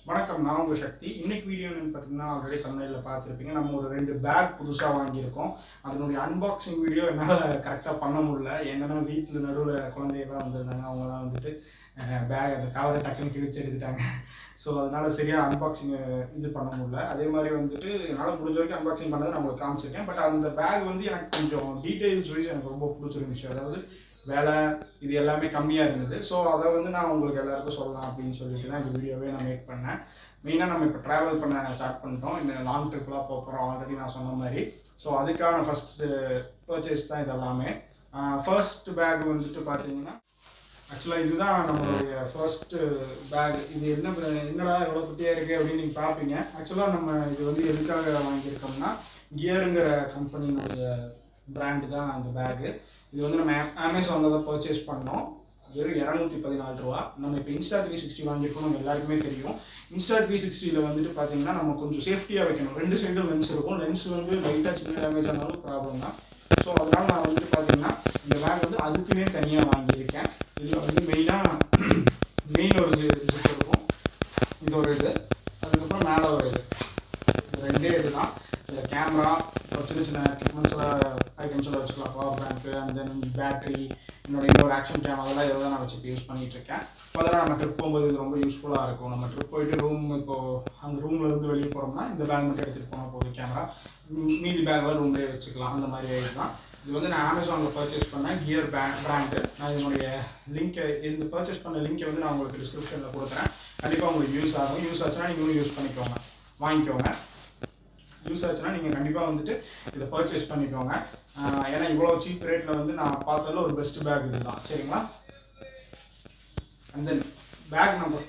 வணக்கம் நான் உங்கள் சக்தி இன்னைக்கு வீடியோ என்னன்னு பார்த்தீங்கன்னா ஆல்ரெடி தமிழில் பார்த்துருப்பீங்க நம்ம ஒரு ரெண்டு பேக் புதுசாக வாங்கியிருக்கோம் அதனுடைய அன்பாக்சிங் வீடியோ என்னால் கரெக்டாக பண்ண முடியல என்னன்னா வீட்டில் நடுவில் குழந்தைகள்லாம் வந்திருந்தாங்க அவங்களாம் வந்துட்டு பேக் அந்த கவரை டக்குன்னு கிழிச்சு எடுத்துட்டாங்க ஸோ அதனால சரியாக அன்பாக்சிங் இது பண்ண முடியல அதே மாதிரி வந்துட்டு என்னால் முடிஞ்ச வரைக்கும் அன்பாக்சிங் பண்ணதை நான் உங்களுக்கு காமிச்சிருக்கேன் பட் அந்த பேக் வந்து எனக்கு கொஞ்சம் டீட்டெயில்ஸ் வைஸ் எனக்கு ரொம்ப பிடிச்சிருந்துச்சு அதாவது வேலை இது எல்லாமே கம்மியாக இருந்தது ஸோ அதை வந்து நான் உங்களுக்கு எல்லாருக்கும் சொல்லலாம் அப்படின்னு சொல்லிட்டு தான் இந்த வீடியோவே நான் மேக் பண்ணேன் மெயினாக நம்ம இப்போ ட்ராவல் பண்ண ஸ்டார்ட் பண்ணிட்டோம் இன்னும் லாங் ட்ரிப்லாம் போக போகிறோம் ஆல்ரெடி நான் சொன்ன மாதிரி ஸோ அதுக்கான ஃபஸ்ட்டு பர்ச்சேஸ் தான் இது எல்லாமே ஃபர்ஸ்ட் பேக் வந்துட்டு பார்த்தீங்கன்னா ஆக்சுவலாக இதுதான் நம்மளுடைய ஃபர்ஸ்ட் பேக் இது என்ன ப- என்னடா எவ்வளோ குட்டியாக இருக்குது அப்படின்னு நீங்கள் பார்ப்பீங்க ஆக்சுவலாக நம்ம இது வந்து எதுக்காக வாங்கியிருக்கோம்னா கியருங்கிற கம்பெனியினுடைய பிராண்டு தான் அந்த பேகு இது வந்து நம்ம அமேசானில் தான் பர்ச்சேஸ் பண்ணோம் வெறும் இரநூத்தி பதினாலு ரூபா நம்ம இப்போ இன்ஸ்டா த்ரீ சிக்ஸ்டி வாங்கியிருக்கோம் நம்ம எல்லாருக்குமே தெரியும் இன்ஸ்டா த்ரீ சிக்ஸ்டியில் வந்துட்டு பார்த்தீங்கன்னா நம்ம கொஞ்சம் சேஃப்டியாக வைக்கணும் ரெண்டு சைடும் லென்ஸ் இருக்கும் லென்ஸ் வந்து லைட்டாக சின்ன டேமேஜ் ஆனாலும் ப்ராப்ளம் தான் ஸோ அதனால் நான் வந்துட்டு பார்த்தீங்கன்னா இந்த பேக் வந்து அதுக்குன்னே தனியாக வாங்கியிருக்கேன் இதில் வந்து மெயினாக மெயின் ஒரு ஜிப் இருக்கும் இது ஒரு இது அதுக்கப்புறம் மேலே ஒரு இது இது ரெண்டே இதுதான் இதில் கேமரா ஒரு சின்ன சின்ன எக்யூப்மெண்ட்ஸ்லாம் ஐட்டம்ஸ் எல்லாம் வச்சுக்கலாம் power bank and then battery என்னோட இன்னொரு ஆக்ஷன் கேமரா அதெல்லாம் இதை தான் நான் வச்சு யூஸ் பண்ணிட்டு இருக்கேன் இப்போ அதெல்லாம் நம்ம ட்ரிப் போகும்போது இது ரொம்ப யூஸ்ஃபுல்லாக இருக்கும் நம்ம ட்ரிப் போயிட்டு ரூம் இப்போ அந்த ரூம்ல இருந்து வெளியே போகிறோம்னா இந்த பேக் மட்டும் எடுத்துகிட்டு போனால் போதும் கேமரா மீதி பேக்லாம் ரூம்லேயே வச்சுக்கலாம் அந்த மாதிரி இதுதான் இது வந்து நான் அமேசானில் பர்ச்சேஸ் பண்ணேன் கியர் பேண்ட் பிராண்டு நான் இதனுடைய லிங்க்கை இந்த பர்ச்சேஸ் பண்ண லிங்க்கை வந்து நான் உங்களுக்கு டிஸ்கிரிப்ஷனில் கொடுக்குறேன் கண்டிப்பாக உங்களுக்கு யூஸ் ஆகும் யூஸ் ஆச்சுன்னா நீங்களும் யூஸ் பண்ணிக்கோங்க வாங்கிக்கோங்க யூஸ் ஆச்சுன்னா நீங்கள் கண்டிப்பாக வந்துட்டு இதை பர்ச்சேஸ் பண்ணிக்கோங்க ஆஹ் ஏன்னா இவ்வளோ சீப் ரேட்டில் வந்து நான் பார்த்ததுல ஒரு பெஸ்ட் பேக் இதுதான் சரிங்களா and then bag number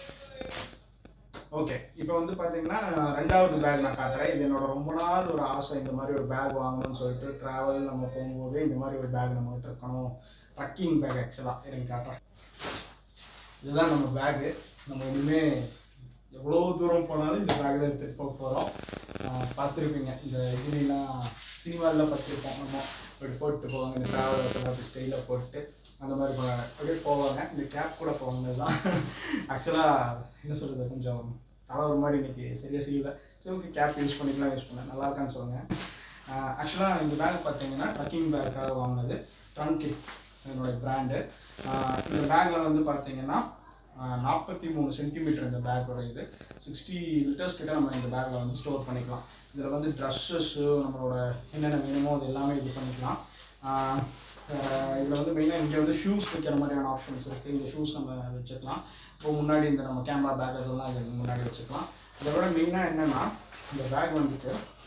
okay இப்போ வந்து பார்த்தீங்கன்னா ரெண்டாவது பேக் நான் காட்டுறேன் இது என்னோட ரொம்ப நாள் ஒரு ஆசை இந்த மாதிரி ஒரு பேக் வாங்கணும்னு சொல்லிட்டு ட்ராவல் நம்ம போகும்போது இந்த மாதிரி ஒரு பேக் நம்மகிட்ட இருக்கணும் ட்ரக்கிங் பேக் ஆக்சுவலாக இருங்க காட்டுறேன் இதுதான் நம்ம பேகு நம்ம இனிமே எவ்வளோ தூரம் போனாலும் இந்த பேக் தான் எடுத்துகிட்டு போக போகிறோம் பார்த்துருப்பீங்க இந்த இதுலாம் சினிமாவில் பார்த்துருப்போம் நம்ம இப்படி போட்டு போவாங்க இந்த ட்ராவலர்ஸ் எல்லாம் அப்படி ஸ்டைலில் போட்டு அந்த மாதிரி போவாங்க அப்படியே போவாங்க இந்த கேப் கூட போவாங்க தான் ஆக்சுவலாக என்ன சொல்கிறது கொஞ்சம் தலை ஒரு மாதிரி இன்னைக்கு சரியாக செய்யல சரி ஓகே கேப் யூஸ் பண்ணிக்கலாம் யூஸ் பண்ணேன் நல்லா இருக்கான்னு சொல்லுங்கள் ஆக்சுவலாக இந்த பேக் பார்த்தீங்கன்னா ட்ரக்கிங் பேக்காக வாங்கினது ட்ரங்க் என்னோட பிராண்டு இந்த பேக்கில் வந்து பார்த்தீங்கன்னா நாற்பத்தி மூணு சென்டிமீட்டர் இந்த பேக்கோட இது சிக்ஸ்டி லிட்டர்ஸ் கிட்ட நம்ம இந்த பேக்கில் வந்து ஸ்டோர் பண்ணிக்கலாம் இதில் வந்து ட்ரெஸ்ஸஸ்ஸு நம்மளோட என்னென்ன வேணுமோ அது எல்லாமே இது பண்ணிக்கலாம் இதில் வந்து மெயினாக இங்கே வந்து ஷூஸ் வைக்கிற மாதிரியான ஆப்ஷன்ஸ் இருக்குது இந்த ஷூஸ் நம்ம வச்சுக்கலாம் இப்போ முன்னாடி இந்த நம்ம கேமரா பேக் இதெல்லாம் இதுக்கு முன்னாடி வச்சுக்கலாம் இதை விட மெயினாக என்னென்னா இந்த பேக் வந்துட்டு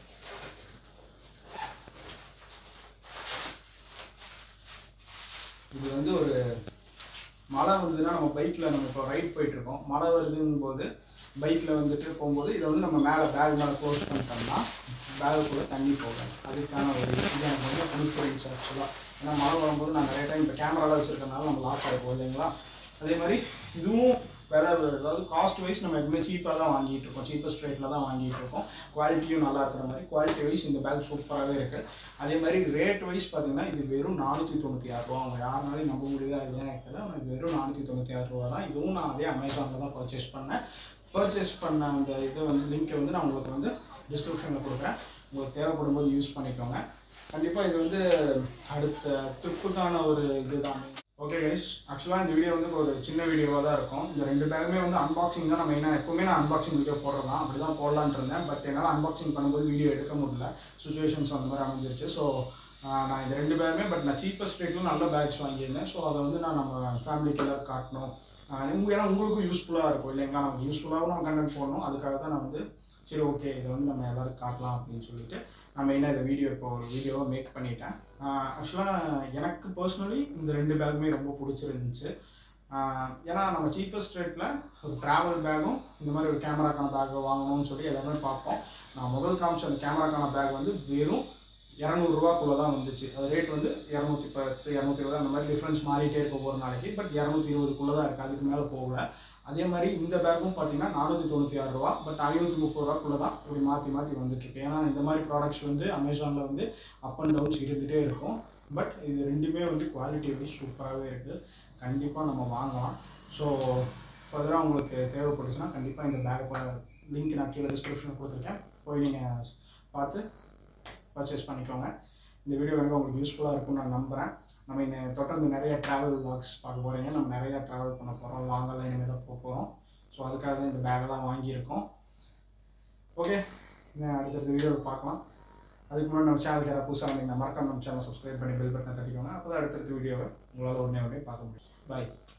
இது வந்து ஒரு மழை வந்ததுன்னா நம்ம பைக்கில் நம்ம இப்போ ரைட் போயிட்டுருக்கோம் மழை வருதுங்கும் போது பைக்கில் வந்துட்டு போகும்போது இதை வந்து நம்ம மேலே பேக் மேலே க்ளோஸ் பண்ணிட்டோம்னா பேகுக்குள்ளே தண்ணி போகாது அதுக்கான ஒரு இது இது எனக்கு ரொம்ப பிடிச்சிருந்துச்சு ஆக்சுவலாக ஏன்னா மழை வரும்போது நான் நிறைய டைம் இப்போ கேமராலாம் வச்சுருக்கனால நம்ம லாக் ஆகிப்போம் இல்லைங்களா அதே மாதிரி இதுவும் விலை அதாவது காஸ்ட் வைஸ் நம்ம எப்பவுமே சீப்பாக தான் வாங்கிட்டு இருக்கோம் சீப்பஸ்ட் ரேட்டில் தான் வாங்கிட்டு இருக்கோம் குவாலிட்டியும் நல்லா இருக்கிற மாதிரி குவாலிட்டி வைஸ் இந்த பேக் சூப்பராகவே இருக்குது அதே மாதிரி ரேட் வைஸ் பார்த்தீங்கன்னா இது வெறும் நானூற்றி தொண்ணூற்றி ஆறு ரூபா அவங்க யாருனாலையும் நம்ப முடியுதா இல்லையா எனக்கு தெரியல ஆனால் இது வெறும் நானூற்றி தொண்ணூற்றி ஆறு ரூபா தான் இதுவும் நான் அதே அமேசானில் தான் பர்ச்சேஸ் பண்ணேன் பர்ச்சேஸ் பண்ண அந்த இதை வந்து லிங்க்கை வந்து நான் உங்களுக்கு வந்து டிஸ்கிரிப்ஷனில் கொடுக்குறேன் உங்களுக்கு தேவைப்படும் போது யூஸ் பண்ணிக்கோங்க கண்டிப்பாக இது வந்து அடுத்த ட்ரிப்புக்கான ஒரு இதுதான் ஓகே கைஸ் ஆக்சுவலாக இந்த வீடியோ வந்து ஒரு சின்ன வீடியோவாக தான் இருக்கும் இந்த ரெண்டு பேருமே வந்து அன்பாக்சிங் தான் நான் மெயினாக எப்பவுமே நான் அன்பாக்சிங் வீடியோ போடுறதான் அப்படி தான் போடலான்னு இருந்தேன் பட் என்னால் அன்பாக்சிங் பண்ணும்போது வீடியோ எடுக்க முடியல சுச்சுவேஷன்ஸ் அந்த மாதிரி அமைஞ்சிருச்சு ஸோ நான் இந்த ரெண்டு பேருமே பட் நான் சீப்பஸ்ட் ரேட்டில் நல்ல பேக்ஸ் வாங்கியிருந்தேன் ஸோ அதை வந்து நான் நம்ம ஃபேமிலிக்கு எல்லாரும் காட்டணும் ஆஹ் உங்க ஏன்னா உங்களுக்கும் யூஸ்ஃபுல்லாக இருக்கும் இல்லைங்களா நமக்கு யூஸ்ஃபுல்லாகவும் நம்ம கண்டென்ட் போடணும் அதுக்காக தான் நான் வந்து சரி ஓகே இதை வந்து நம்ம எல்லாரும் காட்டலாம் அப்படின்னு சொல்லிட்டு நான் மெயினாக இந்த வீடியோ இப்போ ஒரு வீடியோவை மேக் பண்ணிட்டேன் ஆக்சுவலாக எனக்கு பர்சனலி இந்த ரெண்டு பேக்குமே ரொம்ப பிடிச்சிருந்துச்சு ஆஹ் ஏன்னா நம்ம சீப்பஸ்ட் ரேட்டில் ஒரு ட்ராவல் பேக்கும் இந்த மாதிரி ஒரு கேமராக்கான பேக்கை வாங்கணும்னு சொல்லி எல்லாருமே பார்ப்போம் நான் முதல் காமிச்ச அந்த கேமராக்கான பேக் வந்து வெறும் இரநூறுவாக்குள்ளே தான் வந்துச்சு அது ரேட் வந்து இரநூத்தி பத்து இரநூத்தி இருபது அந்த மாதிரி டிஃப்ரென்ஸ் மாறிட்டே இருக்கும் ஒவ்வொரு நாளைக்கு பட் இரநூத்தி இருபதுக்குள்ளே தான் இருக்குது அதுக்கு மேலே போகல அதே மாதிரி இந்த பேக்கும் பார்த்தீங்கன்னா நானூற்றி தொண்ணூற்றி ஆறு ரூபா பட் ஐநூற்றி முப்பது ரூபாக்குள்ளே தான் இப்படி மாற்றி மாற்றி வந்துட்டுருக்கு ஏன்னா இந்த மாதிரி ப்ராடக்ட்ஸ் வந்து அமேசானில் வந்து அப் அண்ட் டவுன்ஸ் இருந்துகிட்டே இருக்கும் பட் இது ரெண்டுமே வந்து குவாலிட்டி வைஸ் சூப்பராகவே இருக்குது கண்டிப்பாக நம்ம வாங்கலாம் ஸோ ஃபர்தராக உங்களுக்கு தேவைப்பட்டுச்சுன்னா கண்டிப்பாக இந்த பேக்கை லிங்க் நான் கீழே டிஸ்கிரிப்ஷனில் கொடுத்துருக்கேன் போய் நீங்கள் பார்த்து பர்ச்சேஸ் பண்ணிக்கோங்க இந்த வீடியோ வந்து உங்களுக்கு யூஸ்ஃபுல்லாக இருக்கும்னு நான் நம்புகிறேன் நம்ம இன்னும் தொடர்ந்து நிறைய ட்ராவல் vlogs பார்க்க போகிறீங்க நம்ம நிறைய ட்ராவல் பண்ண போகிறோம் லாங்கெல்லாம் இனிமேல் தான் போக போகிறோம் ஸோ அதுக்காக தான் இந்த பேக்கெல்லாம் வாங்கியிருக்கோம் ஓகே இன்னும் அடுத்தடுத்த வீடியோவில் பார்க்கலாம் அதுக்கு முன்னாடி நம்ம சேனலுக்கு யாராவது புதுசாக வந்தீங்கன்னா மறக்காம நம்ம சேனல் சப்ஸ்கிரைப் பண்ணி பெல் பட்டனை தட்டிக்கோங்க அப்போ தான் அடுத்தடுத்த வீடியோவை உங்களால் உடனே உடனே பார்க்க முடியும் பாய்